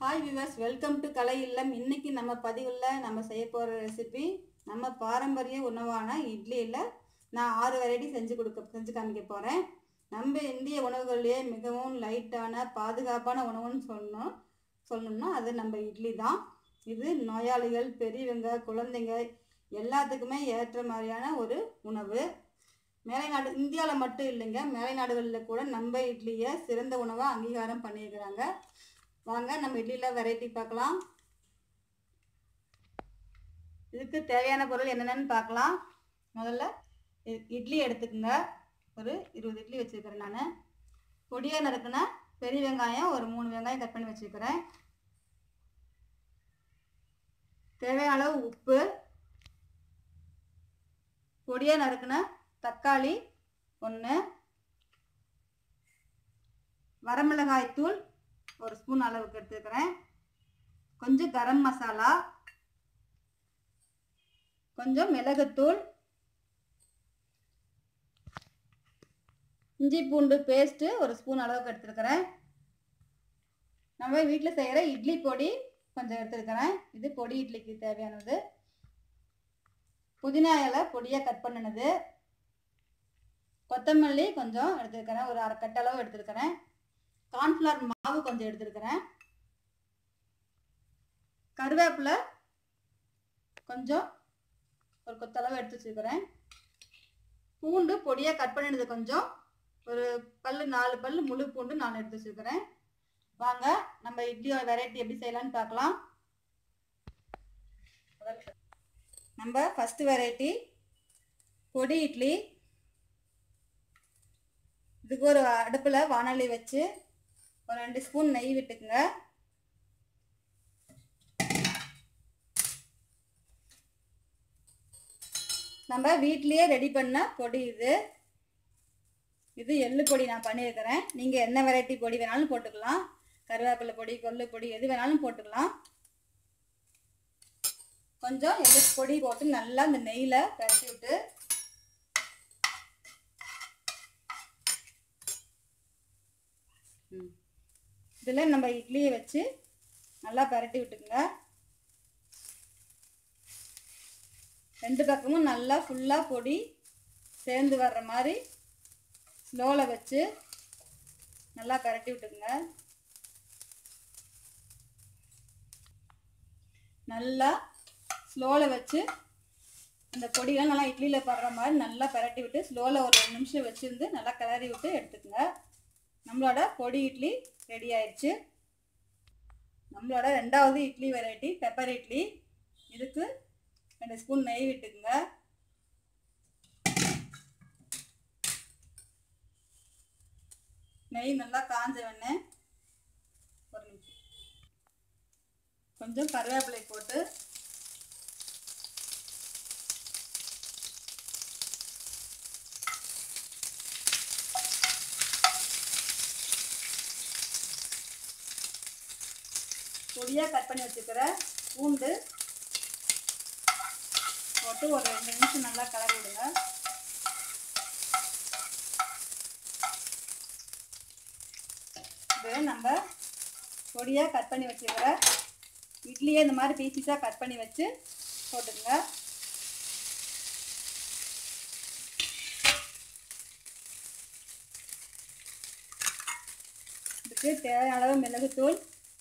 hi viewers welcome to Kalai Illam இன்னைக்கு நம்ம பதிவில் நம்ம செய்ய போகிற ரெசிபி நம்ம பாரம்பரிய உணவான இட்லியில் நான் ஆறு வெரைட்டி செஞ்சு கொடுக்க செஞ்சு காமிக்க போகிறேன் நம்ம இந்திய உணவுகளிலேயே மிகவும் லைட்டான பாதுகாப்பான உணவுன்னு சொல்லணும் சொல்லணும்னா அது நம்ம இட்லி தான் இது நோயாளிகள் பெரியவங்க குழந்தைங்க எல்லாத்துக்குமே ஏற்ற மாதிரியான ஒரு உணவு மேலை நாடு இந்தியாவில் மட்டும் இல்லைங்க மேலை நாடுகளில் கூட நம்ம இட்லியை சிறந்த உணவாக அங்கீகாரம் பண்ணியிருக்கிறாங்க வாங்க நம்ம இட்லியில் வெரைட்டி பார்க்கலாம் இதுக்கு தேவையான பொருள் என்னென்னு பார்க்கலாம் முதல்ல இ- இட்லி எடுத்துக்கோங்க ஒரு இருபது இட்லி வச்சுருக்கிறேன் நான் பொடியாக நறுக்குன பெரிய வெங்காயம் ஒரு மூணு வெங்காயம் கட் பண்ணி வச்சுருக்கிறேன் தேவையான அளவு உப்பு பொடியாக நறுக்குன தக்காளி ஒன்று வரமிளகாய் தூள் ஒரு ஸ்பூன் அளவுக்கு எடுத்துக்கிறேன் கொஞ்சம் கரம் மசாலா கொஞ்சம் மிளகுத்தூள் இஞ்சி பூண்டு பேஸ்ட்டு ஒரு ஸ்பூன் அளவுக்கு எடுத்துருக்கிறேன் நம்ம வீட்டில் செய்கிற இட்லி பொடி கொஞ்சம் எடுத்துருக்கிறேன் இது பொடி இட்லிக்கு தேவையானது புதினா இலை பொடியாக கட் பண்ணினது கொத்தமல்லி கொஞ்சம் எடுத்துருக்கிறேன் ஒரு அரை கட்ட அளவு எடுத்துருக்கிறேன் கார்ன்ஃப்ளவர் மாவு கொஞ்சம் எடுத்துருக்கிறேன் கருவேப்பிலை கொஞ்சம் ஒரு கொத்தளவு எடுத்து வச்சுருக்கிறேன் பூண்டு பொடியாக கட் பண்ணினது கொஞ்சம் ஒரு பல்லு நாலு பல்லு முழு பூண்டு நான் எடுத்து வச்சுருக்கிறேன் வாங்க நம்ம இட்லியோட வெரைட்டி எப்படி செய்யலாம்னு பார்க்கலாம் நம்ம ஃபஸ்ட்டு வெரைட்டி பொடி இட்லி இதுக்கு ஒரு அடுப்பில் வானொலி வச்சு ஒரு ரெண்டு ஸ்பூன் நெய் விட்டுக்குங்க நம்ம வீட்லேயே ரெடி பண்ண பொடி இது இது எள்ளு பொடி நான் பண்ணியிருக்கிறேன் நீங்கள் என்ன வெரைட்டி பொடி வேணாலும் போட்டுக்கலாம் கருவேப்பிலை பொடி கொள்ளு பொடி எது வேணாலும் போட்டுக்கலாம் கொஞ்சம் எள்ளு பொடி போட்டு நல்லா இந்த நெய்யில் பரட்டி விட்டு இதில் நம்ம இட்லியை வச்சு நல்லா பரட்டி விட்டுக்குங்க ரெண்டு பக்கமும் நல்லா ஃபுல்லாக பொடி சேர்ந்து வர்ற மாதிரி ஸ்லோவில் வச்சு நல்லா பரட்டி விட்டுக்குங்க நல்லா ஸ்லோவில் வச்சு அந்த பொடியெல்லாம் நல்லா இட்லியில் படுற மாதிரி நல்லா பரட்டி விட்டு ஸ்லோவில் ஒரு ரெண்டு நிமிஷம் வச்சுருந்து நல்லா கிளறி விட்டு எடுத்துக்கங்க நம்மளோட பொடி இட்லி ரெடி ஆயிடுச்சு நம்மளோட ரெண்டாவது இட்லி வெரைட்டி பெப்பர் இட்லி இதுக்கு ரெண்டு ஸ்பூன் நெய் விட்டுக்குங்க நெய் நல்லா காஞ்ச வெண்ணெய் ஒரு நிமிஷம் கொஞ்சம் கருவேப்பிலை போட்டு பொடியாக கட் பண்ணி வச்சுக்கிற பூண்டு போட்டு ஒரு ரெண்டு நிமிஷம் நல்லா கலரி விடுங்க இது நம்ம பொடியாக கட் பண்ணி வச்சுக்கிற இட்லியே இந்த மாதிரி பீசஸாக கட் பண்ணி வச்சு போட்டுக்கங்க இதுக்கு தேவையான அளவு மிளகுத்தூள்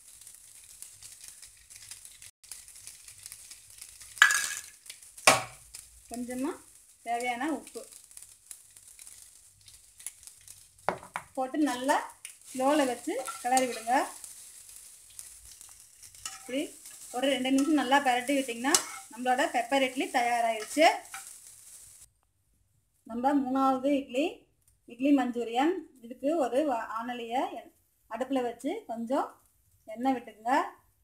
கொஞ்சமாக தேவையான உப்பு போட்டு நல்லா ஸ்லோவில் வச்சு கிளறி விடுங்க இப்படி ஒரு ரெண்டு நிமிஷம் நல்லா பரட்டி விட்டிங்கன்னா நம்மளோட பெப்பர் இட்லி தயாராகிடுச்சு நம்ம மூணாவது இட்லி இட்லி மஞ்சூரியன் இதுக்கு ஒரு ஆனலியை அடுப்பில் வச்சு கொஞ்சம் எண்ணெய் விட்டுக்குங்க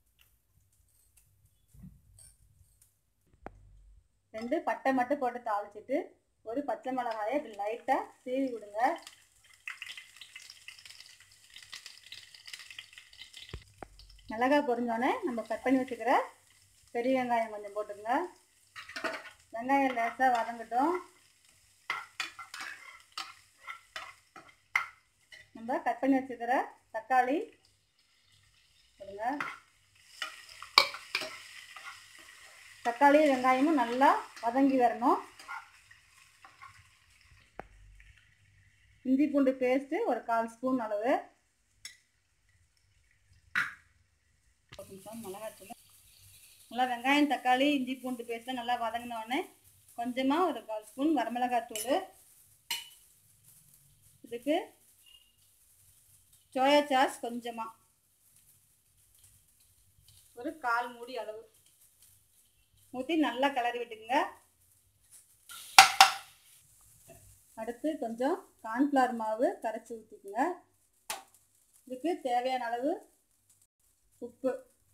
ரெண்டு பட்டை மட்டும் போட்டு தாளிச்சிட்டு ஒரு பச்சை மிளகாயை இப்படி லைட்டாக சீவி விடுங்க மிளகாய் பொரிஞ்சோடனே நம்ம கட் பண்ணி வச்சுக்கிற பெரிய வெங்காயம் கொஞ்சம் போட்டுங்க வெங்காயம் லேசாக வதங்கட்டும் நம்ம கட் பண்ணி வச்சுக்கிற தக்காளி போடுங்க தக்காளி வெங்காயமும் நல்லா வதங்கி வரணும் இஞ்சி பூண்டு பேஸ்ட்டு ஒரு கால் ஸ்பூன் அளவு ஒரு நிமிஷம் மிளகாத்தூள் நல்லா வெங்காயம் தக்காளி இஞ்சி பூண்டு பேஸ்ட்டு நல்லா வதங்கினோடனே கொஞ்சமாக ஒரு கால் ஸ்பூன் வரமிளகாத்தூள் இதுக்கு சோயா சாஸ் கொஞ்சமாக ஒரு கால் மூடி அளவு ஊற்றி நல்லா கிளறி விட்டுக்குங்க அடுத்து கொஞ்சம் கார்ன்ஃப்ளவர் மாவு கரைச்சி ஊற்றிக்குங்க இதுக்கு தேவையான அளவு உப்பு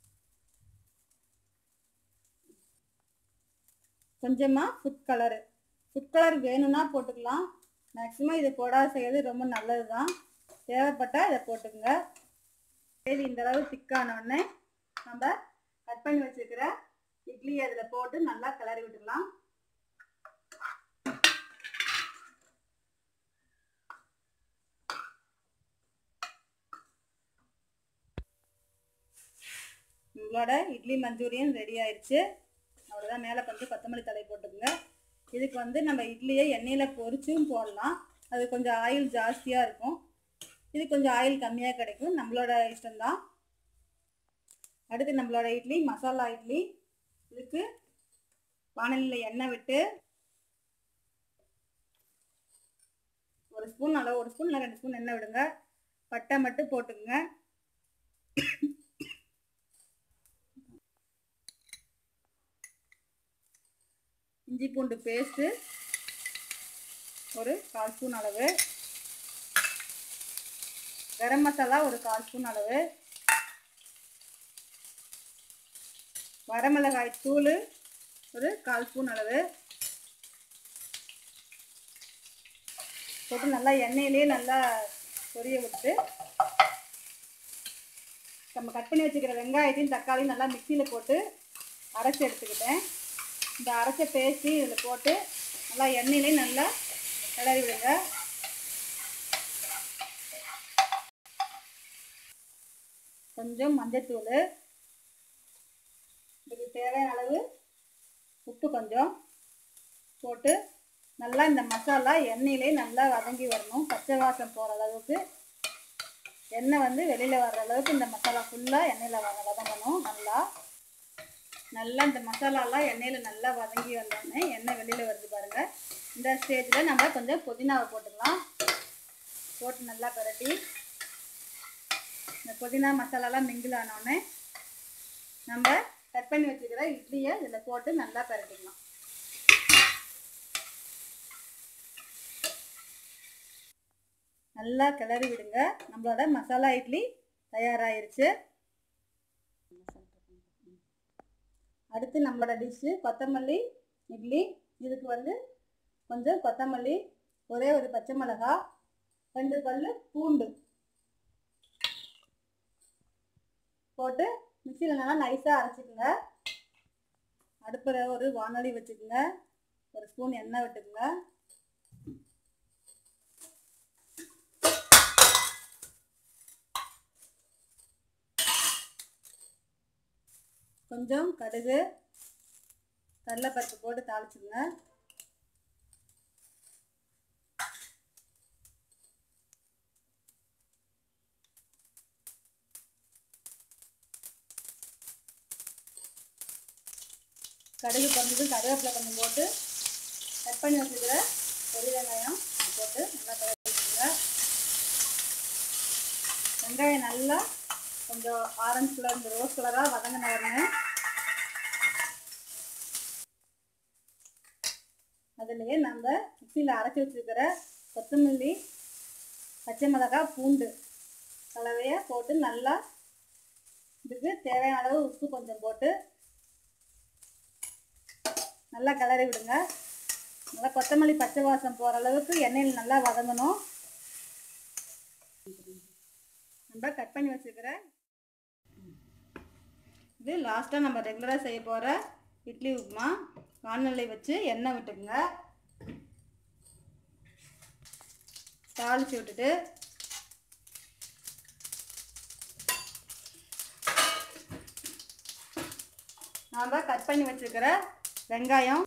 கொஞ்சமாக ஃபுட் கலரு ஃபுட் கலர் வேணும்னா போட்டுக்கலாம் மேக்ஸிமம் இது போடாத செய்யறது ரொம்ப நல்லது தான் தேவைப்பட்டால் இதை போட்டுக்குங்க சரி இந்த அளவு திக்கானோடனே நம்ம கட் பண்ணி வச்சுருக்கிற இட்லி அதில் போட்டு நல்லா கிளறி விட்டுடலாம் உங்களோட இட்லி மஞ்சூரியன் ரெடி ஆயிடுச்சு அவ்வளோதான் மேலே கொஞ்சம் கொத்தமல்லி தலை போட்டுக்கோங்க இதுக்கு வந்து நம்ம இட்லியை எண்ணெயில் பொரிச்சும் போடலாம் அது கொஞ்சம் ஆயில் ஜாஸ்தியாக இருக்கும் இது கொஞ்சம் ஆயில் கம்மியாக கிடைக்கும் நம்மளோட இஷ்டம்தான் அடுத்து நம்மளோட இட்லி மசாலா இட்லி இதுக்கு வானலியில் எண்ணெய் விட்டு ஒரு ஸ்பூன் அளவு ஒரு ஸ்பூன் இல்லை ரெண்டு ஸ்பூன் எண்ணெய் விடுங்க பட்டை மட்டும் போட்டுக்குங்க இஞ்சி பூண்டு பேஸ்ட்டு ஒரு கால் ஸ்பூன் அளவு கரம் மசாலா ஒரு கால் ஸ்பூன் அளவு வரமிளகாய் தூள் ஒரு கால் ஸ்பூன் அளவு போட்டு நல்லா எண்ணெயிலேயே நல்லா பொரிய விட்டு நம்ம கட் பண்ணி வச்சுக்கிற வெங்காயத்தையும் தக்காளியும் நல்லா மிக்சியில் போட்டு அரைச்சி எடுத்துக்கிட்டேன் இந்த அரைச்ச பேஸ்ட்டு இதில் போட்டு நல்லா எண்ணெயிலே நல்லா கிளறி விடுங்க கொஞ்சம் மஞ்சத்தூள் இதுக்கு தேவையான அளவு உப்பு கொஞ்சம் போட்டு நல்லா இந்த மசாலா எண்ணெயிலே நல்லா வதங்கி வரணும் பச்சை வாசம் போகிற அளவுக்கு எண்ணெய் வந்து வெளியில் வர்ற அளவுக்கு இந்த மசாலா ஃபுல்லாக எண்ணெயில் வத வதங்கணும் நல்லா நல்லா இந்த மசாலாலாம் எண்ணெயில் நல்லா வதங்கி வந்தோடனே எண்ணெய் வெளியில் வருது பாருங்கள் இந்த ஸ்டேஜில் நம்ம கொஞ்சம் புதினாவை போட்டுக்கலாம் போட்டு நல்லா பரட்டி இந்த புதினா மசாலாலாம் மிங்கிள் ஆனோடனே நம்ம கட் பண்ணி வச்சுக்கிற இட்லியை இதில் போட்டு நல்லா பரட்டிக்கலாம் நல்லா கிளறி விடுங்க நம்மளோட மசாலா இட்லி தயாராகிருச்சு அடுத்து நம்மளோட டிஷ்ஷு கொத்தமல்லி இட்லி இதுக்கு வந்து கொஞ்சம் கொத்தமல்லி ஒரே ஒரு பச்சை மிளகா ரெண்டு பல் பூண்டு போட்டு மிக்சியில் நல்லா நைஸாக அரைச்சிக்கோங்க அடுப்பில் ஒரு வானொலி வச்சுக்கோங்க ஒரு ஸ்பூன் எண்ணெய் விட்டுக்குங்க கொஞ்சம் கடுகு கடலைப்பருப்பு போட்டு தாளிச்சுங்க கடுகு கொஞ்சம் கருவேப்பிலை கொஞ்சம் போட்டு கட் பண்ணி வச்சுக்கிற பெரிய வெங்காயம் போட்டு நல்லா கலக்கிங்க வெங்காயம் நல்லா கொஞ்சம் ஆரஞ்சு கலர் இந்த ரோஸ் கலராக வதங்கின வரணும் அதுலேயே நம்ம மிக்சியில் அரைச்சி வச்சுருக்கிற கொத்தமல்லி பச்சை மிளகாய் பூண்டு கலவையை போட்டு நல்லா இதுக்கு தேவையான அளவு உப்பு கொஞ்சம் போட்டு நல்லா கிளறி விடுங்க நல்லா கொத்தமல்லி பச்சை வாசம் போகிற அளவுக்கு எண்ணெயில் நல்லா வதங்கணும் நம்ம கட் பண்ணி வச்சுருக்கிற இது லாஸ்ட்டாக நம்ம ரெகுலராக செய்ய போகிற இட்லி உப்புமா வானொலி வச்சு எண்ணெய் விட்டுக்குங்க தாளித்து விட்டுட்டு நாம் கட் பண்ணி வச்சுருக்கிற வெங்காயம்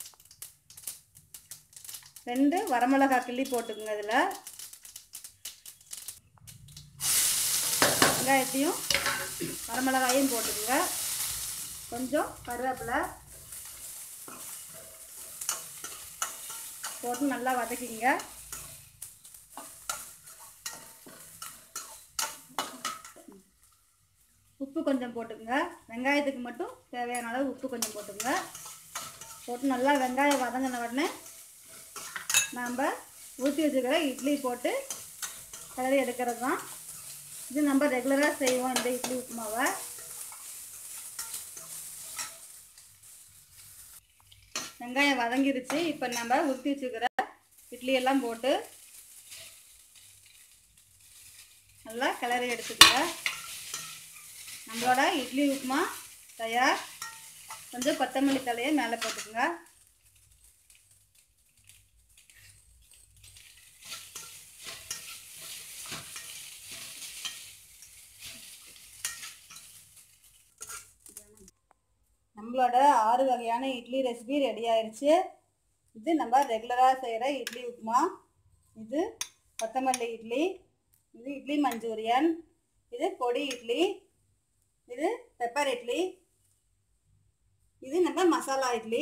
ரெண்டு வரமிளகா கிள்ளி போட்டுக்குங்க இதில் வெங்காயத்தையும் வரமிளகாயும் போட்டுக்குங்க கொஞ்சம் கருவேப்பிலை போட்டு நல்லா வதக்கிங்க உப்பு கொஞ்சம் போட்டுக்குங்க வெங்காயத்துக்கு மட்டும் தேவையான அளவு உப்பு கொஞ்சம் போட்டுங்க போட்டு நல்லா வெங்காயம் வதங்கின உடனே நாம் ஊற்றி வச்சுக்கிற இட்லி போட்டு கிளறி எடுக்கிறது தான் இது நம்ம ரெகுலராக செய்வோம் இந்த இட்லி உப்புமாவை வெங்காயம் வதங்கிருச்சு இப்போ நம்ம ஊற்றி வச்சுக்கிற இட்லி எல்லாம் போட்டு நல்லா கிளறி எடுத்துக்கங்க நம்மளோட இட்லி உப்புமா தயார் கொஞ்சம் கொத்தமல்லி தலையை மேலே போட்டுக்கோங்க நம்மளோட ஆறு வகையான இட்லி ரெசிபி ரெடி ஆயிடுச்சு இது நம்ம ரெகுலராக செய்கிற இட்லி உப்புமா இது கொத்தமல்லி இட்லி இது இட்லி மஞ்சூரியன் இது பொடி இட்லி இது பெப்பர் இட்லி இது நம்ம மசாலா இட்லி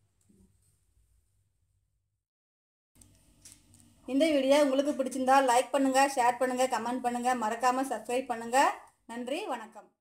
இந்த வீடியோ உங்களுக்கு பிடிச்சிருந்தா லைக் பண்ணுங்கள் ஷேர் பண்ணுங்கள் கமெண்ட் பண்ணுங்கள் மறக்காமல் சப்ஸ்கிரைப் பண்ணுங்கள் நன்றி வணக்கம்